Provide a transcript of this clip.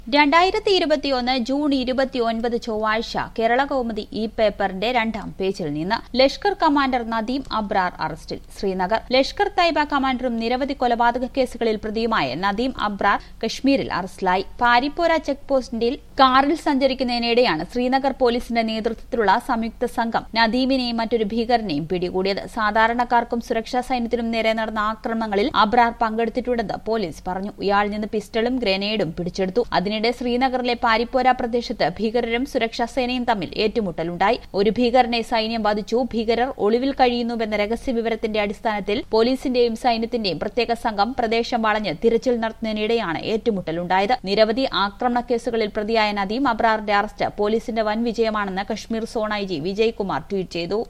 രണ്ടായിരത്തി ഇരുപത്തിയൊന്ന് ജൂൺ ഇരുപത്തിയൊൻപത് ചൊവ്വാഴ്ച കേരള കൗമുദി ഈ പേപ്പറിന്റെ രണ്ടാം പേജിൽ നിന്ന് ലഷ്കർ കമാൻഡർ നദീം അബ്രാർ അറസ്റ്റിൽ ശ്രീനഗർ ലഷ്കർ തൈബ കമാൻഡറും നിരവധി കൊലപാതക കേസുകളിൽ പ്രതിയുമായ നദീം അബ്രാർ കശ്മീരിൽ അറസ്റ്റിലായി പാരിപ്പോര ചെക്ക് പോസ്റ്റിൽ കാറിൽ സഞ്ചരിക്കുന്നതിനിടെയാണ് ശ്രീനഗർ പോലീസിന്റെ നേതൃത്വത്തിലുള്ള സംയുക്ത സംഘം നദീമിനെയും മറ്റൊരു ഭീകരനെയും പിടികൂടിയത് സാധാരണക്കാർക്കും സുരക്ഷാ സൈന്യത്തിനും നേരെ നടന്ന ആക്രമണങ്ങളിൽ അബ്രാർ പങ്കെടുത്തിട്ടുണ്ടെന്ന് പോലീസ് പറഞ്ഞു ഇയാളിൽ നിന്ന് പിസ്റ്റളും ഗ്രനേഡും പിടിച്ചെടുത്തു അതിനിടെ ശ്രീനഗറിലെ പാരിപ്പോര പ്രദേശത്ത് ഭീകരരും സുരക്ഷാ സേനയും തമ്മിൽ ഏറ്റുമുട്ടലുണ്ടായി ഒരു ഭീകരനെ സൈന്യം വധിച്ചു ഭീകരർ ഒളിവിൽ കഴിയുന്നുവെന്ന രഹസ്യ വിവരത്തിന്റെ അടിസ്ഥാനത്തിൽ പോലീസിന്റെയും സൈന്യത്തിന്റെയും പ്രത്യേക സംഘം പ്രദേശം വളഞ്ഞ് തിരച്ചിൽ നടത്തുന്നതിനിടെയാണ് ഏറ്റുമുട്ടലുണ്ടായത് നിരവധി ആക്രമണ കേസുകളിൽ പ്രതിയായ നദീം അബ്രാറിന്റെ അറസ്റ്റ് പോലീസിന്റെ വൻ വിജയമാണെന്ന് Kashmir zone I G Vijay Kumar tweet ചെയ്തു